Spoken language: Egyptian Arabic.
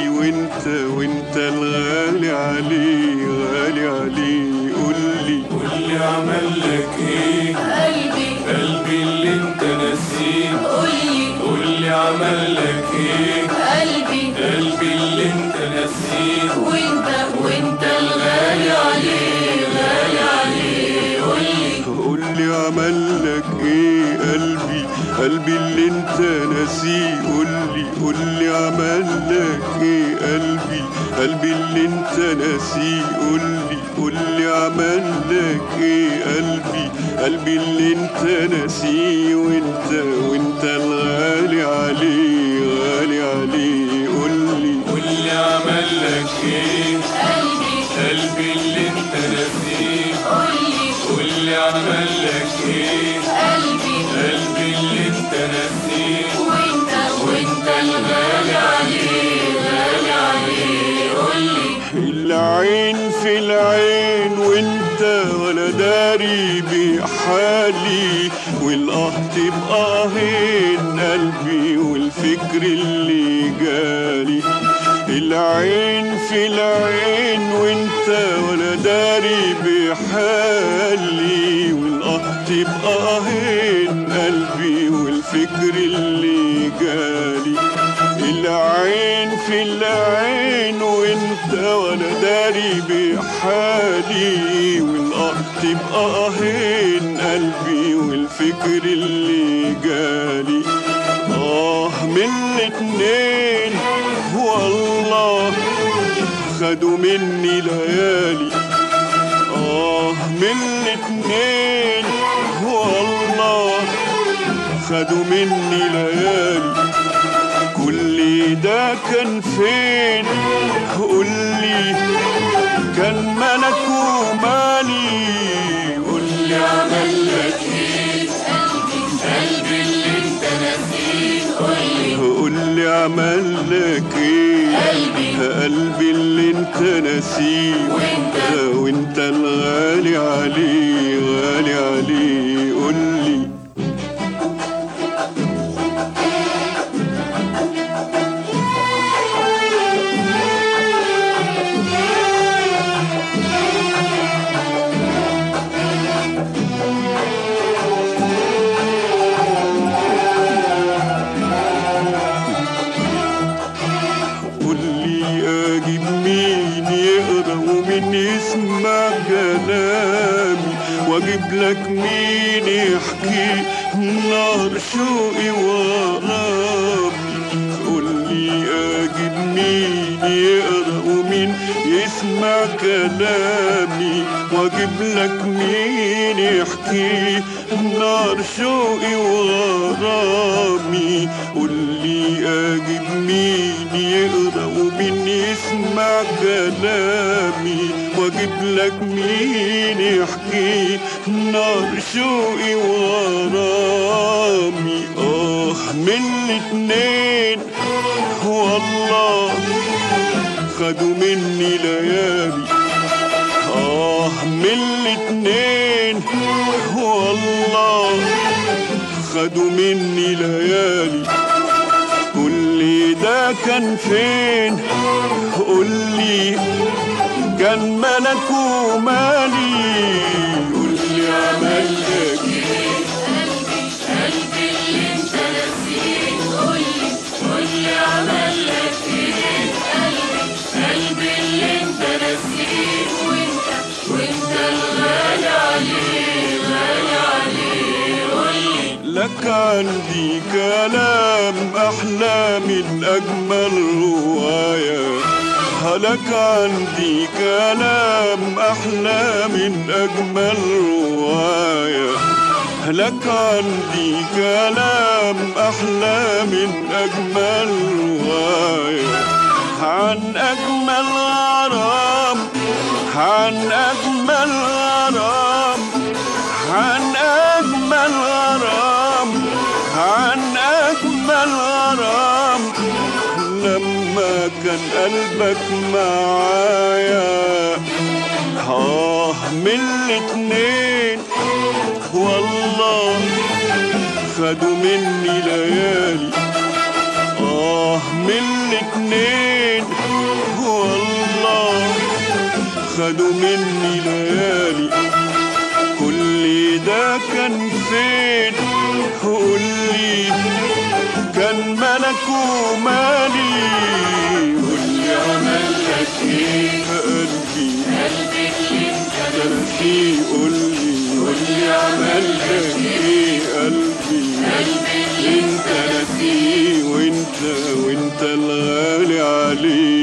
وانت وانت الغالي عليه غالي عليه قول لي قول لي عمل لك ايه قلبي قلبي اللي انت نسيه قولي قول لي عمل لك ايه قلبي قلبي اللي انت نسيه وانت وانت الغالي عليه غالي عليه قولي قول لي عمل لك ايه قلبي قلبي اللي انت ناسيه قول لي قول لي عمل لك ايه قلبي قلبي اللي انت ناسيه قول لي قول لي عمل لك ايه قلبي قلبي اللي انت ناسيه وانت وانت الغالي عليه غالي عليه قول لي قول لي عمل لك ايه قلبي قلبي اللي انت نسيه قولي قول لي عمل لك ايه قلبي قلبي اللي انت نسيه وانت وانت الغالي عليه غالي عليه قولي العين في العين وانت ولا داري بحالي والاه تبقى هين قلبي والفكر اللي جالي العين في العين وانت ولا داري بحالي والاه تبقى هين قلبي والفكر اللي جالي العين في العين وانت ولا داري بحالي والاه تبقى هين قلبي والفكر اللي جالي اه من الاتنين والله خدوا مني ليالي اه من الاتنين والله خدوا مني ليالي كل ده كان فين قولي كان ملك ومالي قولي عمل لك ايه قلبي اللي انت نسيه قولي قولي عمل لك ايه قلبي قلبي اللي انت ناسيه وانت وانت الغالي عليه غالي عليه قولي قول لي اجيب مين يقرا ومين يسمع كلامي واجيب لك مين يحكي نار شوقي ورامي قول لي اجيب مين يقرا ومين يسمع كلامي واجيب لك مين يحكي نار شوقي وغرامي قول لي اجيب مين يقرا ومين يسمع كلامي واجيب لك مين يحكي نار شوقي وغرامي اه من الاتنين والله خدوا مني ليالي آه من الاتنين والله خدوا مني ليالي كل ده كان فين قولي كان ملك ومالي قولي عمل لك قلبي اللي انت نسيه قولي قولي عمل لك ايه قلبي قلبي اللي انت نسيه وانت وانت الغالي عليه غالي عليه قولي لك عندي كلام أحلى من أجمل رواية لك عندي كلام أحلى من أجمل رواية لك عندي كلام أحلى من أجمل رواية عن أجمل غرام عن أجمل غرام عن أجمل غرام عن أجمل غرام لما كان قلبك معايا آه من الاتنين والله خدوا مني ليالي آه اه من الاتنين والله خدوا مني ليالي كل ده كان فين قولي كان ملك ومالي قولي عمل لك ايه قلبي قلبي اللي انت تنسي قولي قولي عمل لك ايه قلبي قلبي اللي انت نسيه وانت وانت الغالي عليه